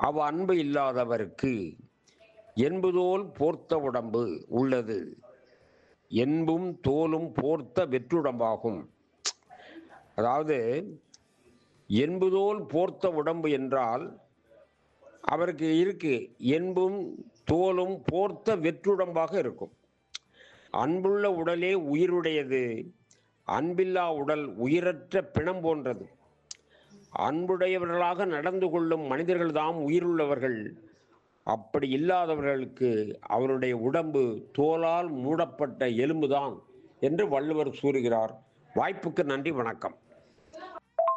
அவ் அன்பு இல்லாதவருக்கு என்பதோல் போர்த்த உடம்பு உள்ளது என்பும் தோலும் போர்த்த வெற்றுடம்பாகும் அதாவது என்பதோல் போர்த்த உடம்பு என்றால் அவருக்கு இருக்கு என்பும் தோலும் போர்த்த வெற்றுடம்பாக இருக்கும் அன்புள்ள உடலே உயிருடையது அன்பில்லா உடல் உயிரற்ற பிணம் போன்றது அன்புடையவர்களாக நடந்து கொள்ளும் மனிதர்கள்தாம் உயிருள்ளவர்கள் அப்படி இல்லாதவர்களுக்கு அவருடைய உடம்பு தோலால் மூடப்பட்ட எலும்புதான் என்று வள்ளுவர் கூறுகிறார் வாய்ப்புக்கு நன்றி வணக்கம்